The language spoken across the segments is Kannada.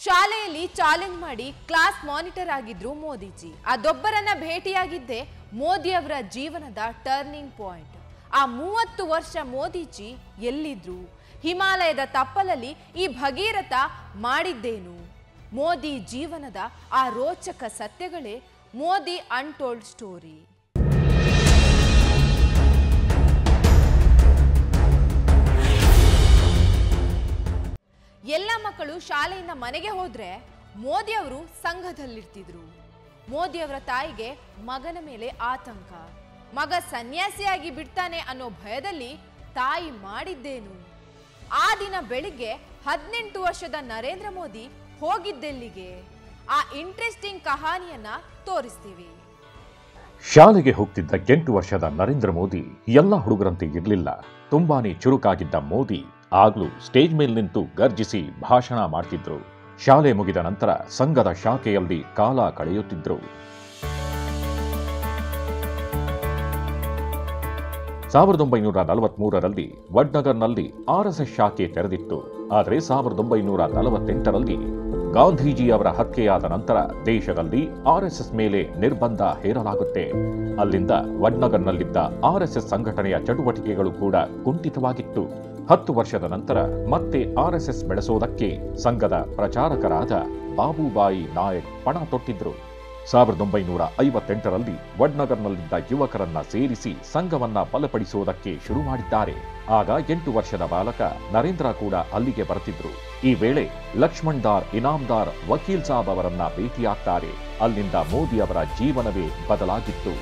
ಶಾಲೆಯಲ್ಲಿ ಚಾಲೆಂಜ್ ಮಾಡಿ ಕ್ಲಾಸ್ ಮಾನಿಟರ್ ಆಗಿದ್ರು ಮೋದಿಜಿ ಅದೊಬ್ಬರನ್ನ ಭೇಟಿಯಾಗಿದ್ದೆ ಮೋದಿಯವರ ಜೀವನದ ಟರ್ನಿಂಗ್ ಪಾಯಿಂಟ್ ಆ ಮೂವತ್ತು ವರ್ಷ ಮೋದಿಜಿ ಎಲ್ಲಿದ್ರು ಹಿಮಾಲಯದ ತಪ್ಪಲಲ್ಲಿ ಈ ಭಗೀರಥ ಮಾಡಿದ್ದೇನು ಮೋದಿ ಜೀವನದ ಆ ರೋಚಕ ಸತ್ಯಗಳೇ ಮೋದಿ ಅನ್ಟೋಲ್ಡ್ ಸ್ಟೋರಿ ಎಲ್ಲ ಮಕ್ಕಳು ಶಾಲೆಯಿಂದ ಮನೆಗೆ ಹೋದ್ರೆ ಮೋದಿ ಅವರು ಸಂಘದಲ್ಲಿರ್ತಿದ್ರು ಮೋದಿ ಅವರ ತಾಯಿಗೆ ಮಗನ ಮೇಲೆ ಆತಂಕ ಮಗ ಸನ್ಯಾಸಿಯಾಗಿ ಬಿಡ್ತಾನೆ ಅನ್ನೋ ಭಯದಲ್ಲಿ ತಾಯಿ ಮಾಡಿದ್ದೇನು ಆ ದಿನ ಬೆಳಿಗ್ಗೆ ಹದಿನೆಂಟು ವರ್ಷದ ನರೇಂದ್ರ ಮೋದಿ ಹೋಗಿದ್ದೆಲ್ಲಿಗೆ ಆ ಇಂಟ್ರೆಸ್ಟಿಂಗ್ ಕಹಾನಿಯನ್ನ ತೋರಿಸ್ತೀವಿ ಶಾಲೆಗೆ ಹೋಗ್ತಿದ್ದ ಎಂಟು ವರ್ಷದ ನರೇಂದ್ರ ಮೋದಿ ಎಲ್ಲ ಹುಡುಗರಂತೆ ಇರಲಿಲ್ಲ ತುಂಬಾನೇ ಚುರುಕಾಗಿದ್ದ ಮೋದಿ ಆಗ್ಲೂ ಸ್ಟೇಜ್ ಮೇಲೆ ನಿಂತು ಗರ್ಜಿಸಿ ಭಾಷಣ ಮಾಡ್ತಿದ್ರು ಶಾಲೆ ಮುಗಿದ ನಂತರ ಸಂಘದ ಶಾಖೆಯಲ್ಲಿ ಕಾಲ ಕಳೆಯುತ್ತಿದ್ರು ಸಾವಿರದ ಒಂಬೈನೂರ ನಲವತ್ಮೂರರಲ್ಲಿ ವಡ್ನಗರ್ನಲ್ಲಿ ಆರ್ಎಸ್ಎಸ್ ಶಾಖೆ ತೆರೆದಿತ್ತು ಆದರೆ ಸಾವಿರದ ಒಂಬೈನೂರ ನಲವತ್ತೆಂಟರಲ್ಲಿ ಗಾಂಧೀಜಿಯವರ ಹತ್ಯೆಯಾದ ನಂತರ ದೇಶದಲ್ಲಿ ಆರ್ಎಸ್ಎಸ್ ಮೇಲೆ ನಿರ್ಬಂಧ ಹೇರಲಾಗುತ್ತೆ ಅಲ್ಲಿಂದ ವಡ್ನಗರ್ನಲ್ಲಿದ್ದ ಆರ್ಎಸ್ಎಸ್ ಸಂಘಟನೆಯ ಚಟುವಟಿಕೆಗಳು ಕೂಡ ಕುಂಠಿತವಾಗಿತ್ತು ಹತ್ತು ವರ್ಷದ ನಂತರ ಮತ್ತೆ ಆರ್ಎಸ್ಎಸ್ ಬೆಳೆಸೋದಕ್ಕೆ ಸಂಘದ ಪ್ರಚಾರಕರಾದ ಬಾಬುಬಾಯಿ ನಾಯಕ್ ಪಣ ತೊಟ್ಟಿದ್ರು ಸಾವಿರದ ಒಂಬೈನೂರ ಐವತ್ತೆಂಟರಲ್ಲಿ ವಡ್ನಗರ್ನಲ್ಲಿದ್ದ ಯುವಕರನ್ನ ಸೇರಿಸಿ ಸಂಘವನ್ನ ಬಲಪಡಿಸುವುದಕ್ಕೆ ಶುರು ಮಾಡಿದ್ದಾರೆ ಆಗ ಎಂಟು ವರ್ಷದ ಬಾಲಕ ನರೇಂದ್ರ ಕೂಡ ಅಲ್ಲಿಗೆ ಬರ್ತಿದ್ರು ಈ ವೇಳೆ ಲಕ್ಷ್ಮಣ್ ದಾರ್ ಇನಾಮ್ದಾರ್ ವಕೀಲ್ ಸಾಬ್ ಅವರನ್ನ ಭೇಟಿಯಾಗ್ತಾರೆ ಅಲ್ಲಿಂದ ಮೋದಿ ಅವರ ಜೀವನವೇ ಬದಲಾಗಿತ್ತು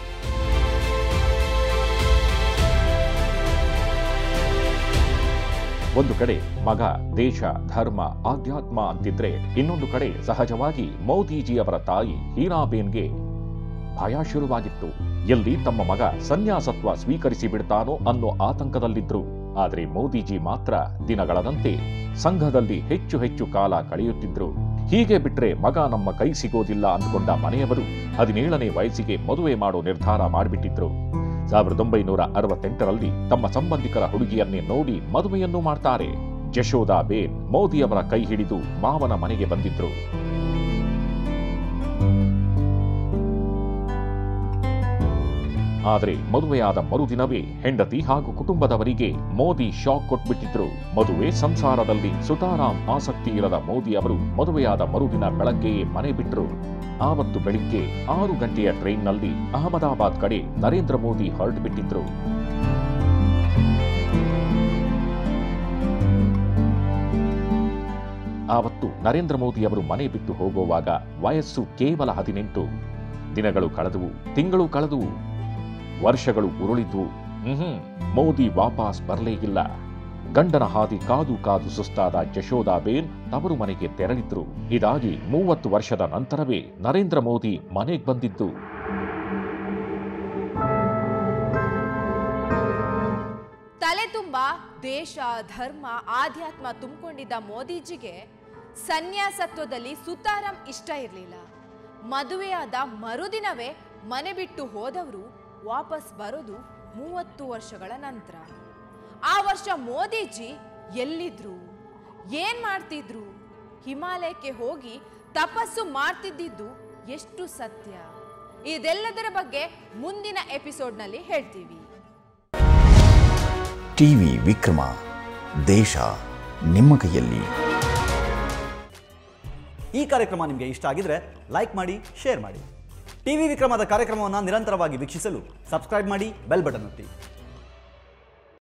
ಒಂದು ಕಡೆ ಮಗ ದೇಶ ಧರ್ಮ ಆಧ್ಯಾತ್ಮ ಅಂತಿದ್ರೆ ಇನ್ನೊಂದು ಕಡೆ ಸಹಜವಾಗಿ ಮೋದಿಜಿಯವರ ತಾಯಿ ಹೀರಾಬೇನ್ಗೆ ಭಯ ಶುರುವಾಗಿತ್ತು ಎಲ್ಲಿ ತಮ್ಮ ಮಗ ಸನ್ಯಾಸತ್ವ ಸ್ವೀಕರಿಸಿ ಬಿಡ್ತಾನೋ ಅನ್ನೋ ಆತಂಕದಲ್ಲಿದ್ರು ಆದ್ರೆ ಮೋದಿಜಿ ಮಾತ್ರ ದಿನಗಳದಂತೆ ಸಂಘದಲ್ಲಿ ಹೆಚ್ಚು ಹೆಚ್ಚು ಕಾಲ ಕಳೆಯುತ್ತಿದ್ರು ಹೀಗೆ ಬಿಟ್ರೆ ಮಗ ನಮ್ಮ ಕೈ ಸಿಗೋದಿಲ್ಲ ಅಂದ್ಕೊಂಡ ಮನೆಯವರು ಹದಿನೇಳನೇ ವಯಸ್ಸಿಗೆ ಮದುವೆ ಮಾಡೋ ನಿರ್ಧಾರ ಮಾಡಿಬಿಟ್ಟಿದ್ರು ಸಾವಿರದ ಒಂಬೈನೂರ ಅರವತ್ತೆಂಟರಲ್ಲಿ ತಮ್ಮ ಸಂಬಂಧಿಕರ ಹುಡುಗಿಯನ್ನೇ ನೋಡಿ ಮದುವೆಯನ್ನು ಮಾಡ್ತಾರೆ ಜಶೋದಾ ಬೇನ್ ಮೋದಿಯವರ ಕೈ ಹಿಡಿದು ಮಾವನ ಮನೆಗೆ ಬಂದಿದ್ರು ಆದರೆ ಮದುವೆಯಾದ ಮರುದಿನವೇ ಹೆಂಡತಿ ಹಾಗೂ ಕುಟುಂಬದವರಿಗೆ ಮೋದಿ ಶಾಕ್ ಕೊಟ್ಬಿಟ್ಟಿದ್ರು ಮದುವೆ ಸಂಸಾರದಲ್ಲಿ ಸುತಾರಾಮ್ ಆಸಕ್ತಿ ಇರದ ಮೋದಿ ಅವರು ಮದುವೆಯಾದ ಮರುದಿನ ಬೆಳಗ್ಗೆಯೇ ಮನೆ ಬಿಟ್ರು ಆವತ್ತು ಬೆಳಿಗ್ಗೆ ಆರು ಗಂಟೆಯ ಟ್ರೈನ್ನಲ್ಲಿ ಅಹಮದಾಬಾದ್ ಕಡೆ ನರೇಂದ್ರ ಮೋದಿ ಹೊರಟುಬಿಟ್ಟಿದ್ರು ಆವತ್ತು ನರೇಂದ್ರ ಮೋದಿ ಅವರು ಮನೆ ಬಿಟ್ಟು ಹೋಗುವಾಗ ವಯಸ್ಸು ಕೇವಲ ಹದಿನೆಂಟು ದಿನಗಳು ಕಳೆದುವು ತಿಂಗಳು ಕಳೆದುವು ವರ್ಷಗಳು ಉರುಳಿದ್ವು ಹ್ಮ್ ಮೋದಿ ವಾಪಸ್ ಬರಲೇ ಇಲ್ಲ ಗಂಡನ ಹಾದಿ ಕಾದು ಕಾದು ಸುಸ್ತಾದ ಜಶೋದಾಬೇನ್ ತವರು ಮನೆಗೆ ತೆರಳಿದ್ರು ಇದಾಗಿ ಮೂವತ್ತು ವರ್ಷದ ನಂತರವೇ ನರೇಂದ್ರ ಮೋದಿ ಮನೆಗೆ ಬಂದಿದ್ದು ತಲೆ ತುಂಬ ದೇಶ ಧರ್ಮ ಆಧ್ಯಾತ್ಮ ತುಂಬಿಕೊಂಡಿದ್ದ ಮೋದಿಜಿಗೆ ಸನ್ಯಾಸತ್ವದಲ್ಲಿ ಸುತಾರಾಮ್ ಇಷ್ಟ ಇರಲಿಲ್ಲ ಮದುವೆಯಾದ ಮರುದಿನವೇ ಮನೆ ಬಿಟ್ಟು ಹೋದವರು ವಾಪಸ್ ಬರೋದು ಮೂವತ್ತು ವರ್ಷಗಳ ನಂತರ ಆ ವರ್ಷ ಮೋದಿಜಿ ಎಲ್ಲಿದ್ರು ಏನ್ ಮಾಡ್ತಿದ್ರು ಹಿಮಾಲಯಕ್ಕೆ ಹೋಗಿ ತಪಸ್ಸು ಮಾಡ್ತಿದ್ದಿದ್ದು ಎಷ್ಟು ಸತ್ಯ ಇದೆಲ್ಲದರ ಬಗ್ಗೆ ಮುಂದಿನ ಎಪಿಸೋಡ್ನಲ್ಲಿ ಹೇಳ್ತೀವಿ ಟಿವಿ ವಿಕ್ರಮ ದೇಶ ನಿಮ್ಮ ಕೈಯಲ್ಲಿ ಈ ಕಾರ್ಯಕ್ರಮ ನಿಮಗೆ ಇಷ್ಟ ಆಗಿದ್ರೆ ಲೈಕ್ ಮಾಡಿ ಶೇರ್ ಮಾಡಿ ಟಿವಿ ವಿಕ್ರಮದ ಕಾರ್ಯಕ್ರಮವನ್ನು ನಿರಂತರವಾಗಿ ವೀಕ್ಷಿಸಲು ಸಬ್ಸ್ಕ್ರೈಬ್ ಮಾಡಿ ಬೆಲ್ ಬಟನ್ ಒತ್ತಿ